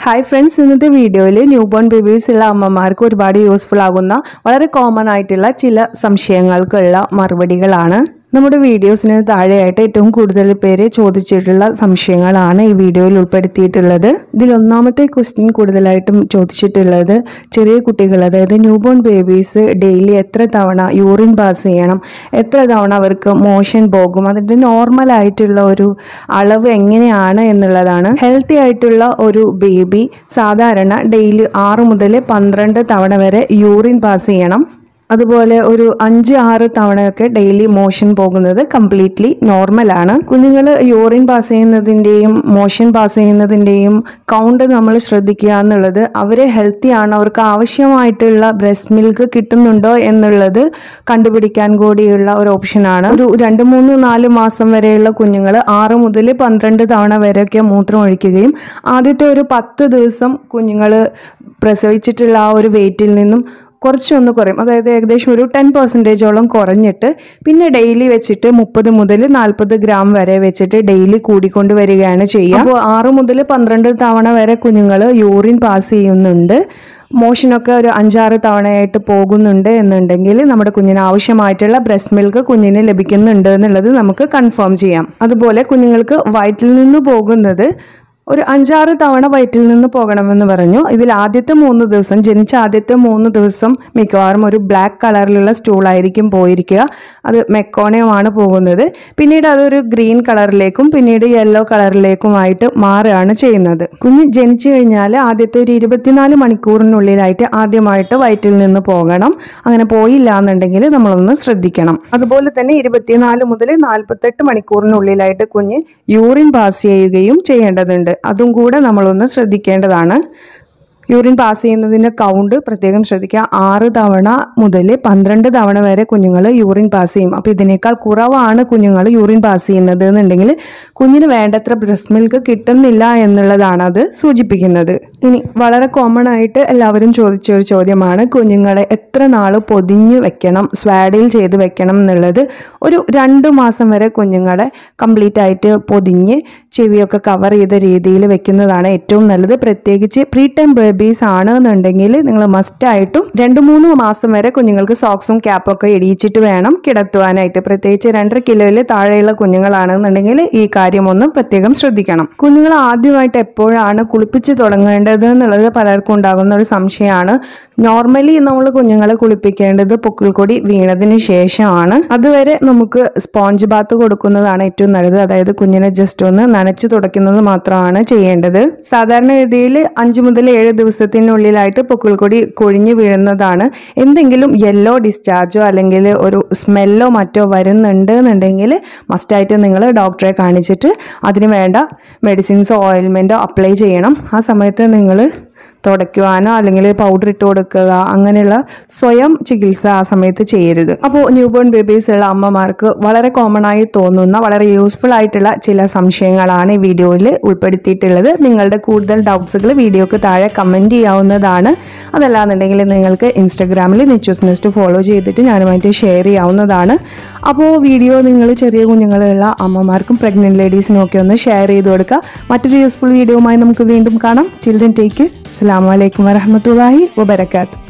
hi friends ഇന്നത്തെ വീഡിയോയിൽ new born babies ഉള്ള അമ്മമാർക്ക് ഒരുപാട് യൂസ്ഫുൾ ആകുന്ന വളരെ കോമൺ ആയിട്ടുള്ള ചില സംശയങ്ങൾക്കുള്ള മറുപടികളാണ് നമ്മുടെ വീഡിയോസിന് താഴെയായിട്ട് ഏറ്റവും കൂടുതൽ പേര് ചോദിച്ചിട്ടുള്ള സംശയങ്ങളാണ് ഈ വീഡിയോയിൽ ഉൾപ്പെടുത്തിയിട്ടുള്ളത് ഇതിൽ ഒന്നാമത്തെ ക്വസ്റ്റ്യൻ കൂടുതലായിട്ടും ചോദിച്ചിട്ടുള്ളത് ചെറിയ കുട്ടികൾ അതായത് ന്യൂ ബോൺ ബേബീസ് ഡെയിലി എത്ര തവണ യൂറിൻ പാസ് ചെയ്യണം എത്ര തവണ അവർക്ക് മോഷൻ പോകും അതിൻ്റെ നോർമൽ ആയിട്ടുള്ള ഒരു അളവ് എങ്ങനെയാണ് എന്നുള്ളതാണ് ഹെൽത്തി ആയിട്ടുള്ള ഒരു ബേബി സാധാരണ ഡെയിലി ആറ് മുതൽ പന്ത്രണ്ട് തവണ വരെ യൂറിൻ പാസ് ചെയ്യണം അതുപോലെ ഒരു അഞ്ച് ആറ് തവണയൊക്കെ ഡെയിലി മോഷൻ പോകുന്നത് കംപ്ലീറ്റ്ലി നോർമലാണ് കുഞ്ഞുങ്ങൾ യൂറിൻ പാസ് ചെയ്യുന്നതിൻ്റെയും മോഷൻ പാസ് ചെയ്യുന്നതിൻ്റെയും കൗണ്ട് നമ്മൾ ശ്രദ്ധിക്കുക എന്നുള്ളത് അവരെ ഹെൽത്തി ആണ് അവർക്ക് ആവശ്യമായിട്ടുള്ള ബ്രസ്റ്റ് മിൽക്ക് കിട്ടുന്നുണ്ടോ എന്നുള്ളത് കണ്ടുപിടിക്കാൻ കൂടിയുള്ള ഒരു ഓപ്ഷനാണ് ഒരു രണ്ട് മൂന്ന് നാല് മാസം വരെയുള്ള കുഞ്ഞുങ്ങൾ ആറ് മുതൽ പന്ത്രണ്ട് തവണ വരെയൊക്കെ മൂത്രം ഒഴിക്കുകയും ആദ്യത്തെ ഒരു പത്ത് ദിവസം കുഞ്ഞുങ്ങൾ പ്രസവിച്ചിട്ടുള്ള ആ ഒരു വെയിറ്റിൽ നിന്നും കുറച്ചൊന്ന് കുറയും അതായത് ഏകദേശം ഒരു ടെൻ പെർസെൻറ്റേജോളം കുറഞ്ഞിട്ട് പിന്നെ ഡെയിലി വെച്ചിട്ട് മുപ്പത് മുതൽ നാൽപ്പത് ഗ്രാം വരെ വെച്ചിട്ട് ഡെയിലി കൂടിക്കൊണ്ട് വരികയാണ് ചെയ്യുക അപ്പോൾ ആറ് മുതൽ പന്ത്രണ്ട് തവണ വരെ കുഞ്ഞുങ്ങൾ യൂറിൻ പാസ് ചെയ്യുന്നുണ്ട് മോഷനൊക്കെ ഒരു അഞ്ചാറ് തവണയായിട്ട് പോകുന്നുണ്ട് എന്നുണ്ടെങ്കിൽ നമ്മുടെ കുഞ്ഞിന് ആവശ്യമായിട്ടുള്ള ബ്രസ്റ്റ് മിൽക്ക് കുഞ്ഞിന് ലഭിക്കുന്നുണ്ട് എന്നുള്ളത് നമുക്ക് കൺഫേം ചെയ്യാം അതുപോലെ കുഞ്ഞുങ്ങൾക്ക് വയറ്റിൽ നിന്ന് പോകുന്നത് ഒരു അഞ്ചാറ് തവണ വയറ്റിൽ നിന്ന് പോകണമെന്ന് പറഞ്ഞു ഇതിൽ ആദ്യത്തെ മൂന്ന് ദിവസം ജനിച്ച ആദ്യത്തെ മൂന്ന് ദിവസം മിക്കവാറും ഒരു ബ്ലാക്ക് കളറിലുള്ള സ്റ്റൂളായിരിക്കും പോയിരിക്കുക അത് മെക്കോണയുമാണ് പോകുന്നത് പിന്നീട് അതൊരു ഗ്രീൻ കളറിലേക്കും പിന്നീട് യെല്ലോ കളറിലേക്കുമായിട്ട് മാറുകയാണ് ചെയ്യുന്നത് കുഞ്ഞ് ജനിച്ചു കഴിഞ്ഞാൽ ആദ്യത്തെ ഒരു ഇരുപത്തിനാല് മണിക്കൂറിനുള്ളിലായിട്ട് ആദ്യമായിട്ട് വയറ്റിൽ നിന്ന് പോകണം അങ്ങനെ പോയില്ല എന്നുണ്ടെങ്കിൽ നമ്മളൊന്ന് ശ്രദ്ധിക്കണം അതുപോലെ തന്നെ ഇരുപത്തിനാല് മുതൽ നാൽപ്പത്തെട്ട് മണിക്കൂറിനുള്ളിലായിട്ട് കുഞ്ഞ് യൂറിൻ പാസ് ചെയ്യുകയും ചെയ്യേണ്ടതുണ്ട് അതും കൂടെ നമ്മളൊന്ന് ശ്രദ്ധിക്കേണ്ടതാണ് യൂറിൻ പാസ് ചെയ്യുന്നതിൻ്റെ കൗണ്ട് പ്രത്യേകം ശ്രദ്ധിക്കുക ആറ് തവണ മുതൽ പന്ത്രണ്ട് തവണ വരെ കുഞ്ഞുങ്ങൾ യൂറിൻ പാസ് ചെയ്യും അപ്പോൾ ഇതിനേക്കാൾ കുറവാണ് കുഞ്ഞുങ്ങൾ യൂറിൻ പാസ് ചെയ്യുന്നത് എന്നുണ്ടെങ്കിൽ കുഞ്ഞിന് വേണ്ടത്ര ബ്രസ്റ്റ് മിൽക്ക് കിട്ടുന്നില്ല എന്നുള്ളതാണ് അത് സൂചിപ്പിക്കുന്നത് ഇനി വളരെ കോമൺ ആയിട്ട് എല്ലാവരും ചോദിച്ച ഒരു ചോദ്യമാണ് കുഞ്ഞുങ്ങളെ എത്ര നാൾ പൊതിഞ്ഞു വെക്കണം സ്വാഡിൽ ചെയ്ത് വെക്കണം എന്നുള്ളത് ഒരു രണ്ട് മാസം വരെ കുഞ്ഞുങ്ങളെ കംപ്ലീറ്റ് ആയിട്ട് പൊതിഞ്ഞ് ചെവിയൊക്കെ കവർ ചെയ്ത രീതിയിൽ വെക്കുന്നതാണ് ഏറ്റവും നല്ലത് പ്രത്യേകിച്ച് പ്രീ ടൈം ബേബീസ് ആണ് എന്നുണ്ടെങ്കിൽ നിങ്ങൾ മസ്റ്റ് ആയിട്ടും രണ്ട് മൂന്ന് മാസം വരെ കുഞ്ഞുങ്ങൾക്ക് സോക്സും ക്യാപ്പും ഒക്കെ ഇടിയിച്ചിട്ട് വേണം കിടത്തുവാനായിട്ട് പ്രത്യേകിച്ച് രണ്ടര കിലോയിൽ താഴെയുള്ള കുഞ്ഞുങ്ങളാണെന്നുണ്ടെങ്കിൽ ഈ കാര്യം ഒന്ന് പ്രത്യേകം ശ്രദ്ധിക്കണം കുഞ്ഞുങ്ങൾ ആദ്യമായിട്ട് എപ്പോഴാണ് കുളിപ്പിച്ച് തുടങ്ങേണ്ടത് എന്നുള്ളത് പലർക്കും ഉണ്ടാകുന്ന ഒരു സംശയമാണ് നോർമലി നമ്മൾ കുഞ്ഞുങ്ങളെ കുളിപ്പിക്കേണ്ടത് പൊക്കിൾക്കൊടി വീണതിന് ശേഷമാണ് അതുവരെ നമുക്ക് സ്പോഞ്ച് ബാത്ത് കൊടുക്കുന്നതാണ് ഏറ്റവും നല്ലത് അതായത് കുഞ്ഞിനെ ജസ്റ്റ് ഒന്ന് നനച്ച് തുടയ്ക്കുന്നത് മാത്രമാണ് ചെയ്യേണ്ടത് സാധാരണഗതിയിൽ അഞ്ച് മുതൽ ഏഴ് ദിവസത്തിനുള്ളിലായിട്ട് പൊക്കിൾക്കൊടി കൊഴിഞ്ഞു വീഴുന്നതാണ് എന്തെങ്കിലും യെല്ലോ ഡിസ്ചാർജോ അല്ലെങ്കിൽ ഒരു സ്മെല്ലോ മറ്റോ വരുന്നുണ്ട് എന്നുണ്ടെങ്കിൽ മസ്റ്റായിട്ട് നിങ്ങൾ ഡോക്ടറെ കാണിച്ചിട്ട് അതിന് വേണ്ട മെഡിസിൻസോ ഓയിൽമെൻറ്റോ അപ്ലൈ ചെയ്യണം ആ സമയത്ത് നിങ്ങൾ തുടയ്ക്കുവാനോ അല്ലെങ്കിൽ പൗഡർ ഇട്ട് കൊടുക്കുക അങ്ങനെയുള്ള സ്വയം ചികിത്സ ആ സമയത്ത് ചെയ്യരുത് അപ്പോൾ ന്യൂ ബോൺ ബേബീസ് ഉള്ള അമ്മമാർക്ക് വളരെ കോമൺ ആയി തോന്നുന്ന വളരെ യൂസ്ഫുൾ ആയിട്ടുള്ള ചില സംശയങ്ങളാണ് ഈ വീഡിയോയിൽ ഉൾപ്പെടുത്തിയിട്ടുള്ളത് നിങ്ങളുടെ കൂടുതൽ ഡൗട്ട്സുകൾ വീഡിയോക്ക് താഴെ കമൻറ്റ് ചെയ്യാവുന്നതാണ് അതല്ലാന്നുണ്ടെങ്കിൽ നിങ്ങൾക്ക് ഇൻസ്റ്റഗ്രാമിൽ നെച്ചൂസ് നെസ്റ്റ് ഫോളോ ചെയ്തിട്ട് ഞാനുമായിട്ട് ഷെയർ ചെയ്യാവുന്നതാണ് അപ്പോൾ വീഡിയോ നിങ്ങൾ ചെറിയ കുഞ്ഞുങ്ങളുള്ള അമ്മമാർക്കും പ്രഗ്നൻറ്റ് ലേഡീസിനും ഒക്കെ ഒന്ന് ഷെയർ ചെയ്ത് കൊടുക്കുക മറ്റൊരു യൂസ്ഫുൾ വീഡിയോയുമായി നമുക്ക് വീണ്ടും കാണാം ടിൽ ദെൻ ടേക്ക് കെയർ അസ്സാം വലൈക്കും വരഹമത്തല്ലാഹി വബർക്കാത്തു